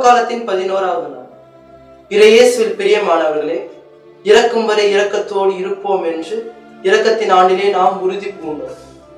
தவக்காலத்தின் பதினோராவது நாள் இறையேசுவில் பிரியமானவர்களே இறக்கும் வரை இரக்கத்தோடு இருப்போம் என்று இரக்கத்தின் ஆண்டிலே நாம் உறுதி பூண்டோம்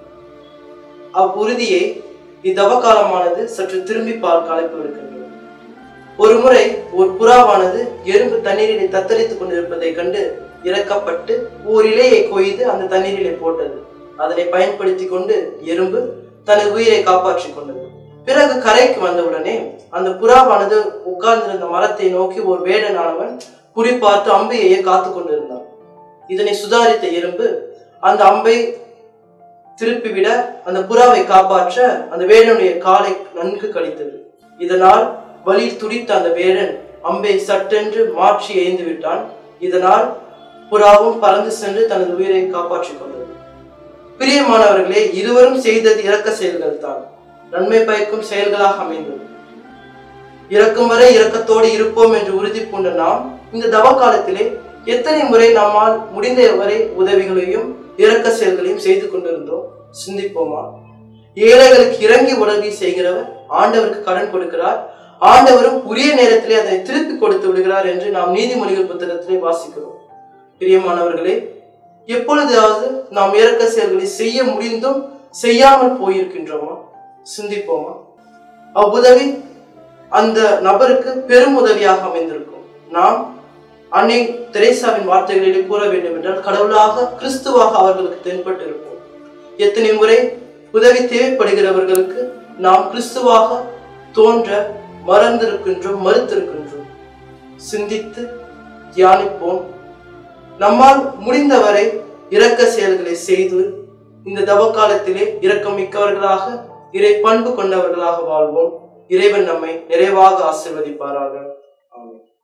அவ்வுறுதியை இத்தவக்காலமானது சற்று திரும்பி பார்க்க அழைப்பு விடுக்கின்றது ஒரு முறை ஒரு புறாவானது எறும்பு தண்ணீரிலே தத்தளித்துக் கொண்டிருப்பதைக் கண்டு இறக்கப்பட்டு ஓர் இலையை கொய்து அந்த தண்ணீரிலே போட்டது அதனை பயன்படுத்தி கொண்டு எறும்பு தனது உயிரை காப்பாற்றிக் கொண்டது பிறகு கரைக்கு வந்தவுடனே அந்த புறாவானது உட்கார்ந்திருந்த மரத்தை நோக்கி ஒரு வேடனானவன் குறிப்பார்த்து அம்பை எய்ய காத்து கொண்டிருந்தான் இதனை சுதாரித்த எறும்பு அந்த அம்பை திருப்பிவிட அந்த புறாவை காப்பாற்ற அந்த வேடனுடைய காலை நன்கு கடித்தது இதனால் வலி துடித்த அந்த வேடன் அம்பை சட்டென்று மாற்றி எய்ந்து விட்டான் இதனால் புறாவும் பறந்து சென்று தனது உயிரை காப்பாற்றிக் கொண்டது பிரியமானவர்களே இருவரும் செய்தது இரக்க செயல்கள் தான் நன்மை பயக்கும் செயல்களாக அமைந்தது இறக்கும் வரை இரக்கத்தோடு இருப்போம் என்று உறுதி பூண்ட நாம் இந்த தவ காலத்திலே எத்தனை முறை நம்மால் முடிந்த வரை உதவிகளையும் இரக்க செயல்களையும் செய்து கொண்டிருந்தோம் சிந்திப்போமா ஏழைகளுக்கு இறங்கி உதவி செய்கிறவர் ஆண்டவருக்கு கடன் கொடுக்கிறார் ஆண்டவரும் உரிய நேரத்திலே அதை திருப்பி கொடுத்து விடுகிறார் என்று நாம் நீதிமொழிகள் புத்தகத்திலே வாசிக்கிறோம் பிரியமானவர்களே எப்பொழுதாவது நாம் இரக்க செயல்களை செய்ய முடிந்தும் செய்யாமல் போயிருக்கின்றோமா சிந்திப்போமா அவ்வுதவி அந்த நபருக்கு பெரும் உதவியாக அமைந்திருக்கும் நாம் அன்னை தெரேசாவின் வார்த்தைகளிலே கூற வேண்டும் என்றால் கடவுளாக கிறிஸ்துவாக அவர்களுக்கு தென்பட்டு இருப்போம் எத்தனை முறை உதவி தேவைப்படுகிறவர்களுக்கு நாம் கிறிஸ்துவாக தோன்ற மறந்திருக்கின்றோம் மறுத்திருக்கின்றோம் சிந்தித்து தியானிப்போம் நம்மால் முடிந்தவரை இரக்க செயல்களை செய்து இந்த தவக்காலத்திலே இரக்கம் மிக்கவர்களாக இறை பண்பு கொண்டவர்களாக வாழ்வோம் இறைவன் நம்மை நிறைவாக ஆசிர்வதிப்பாராக ஆமென்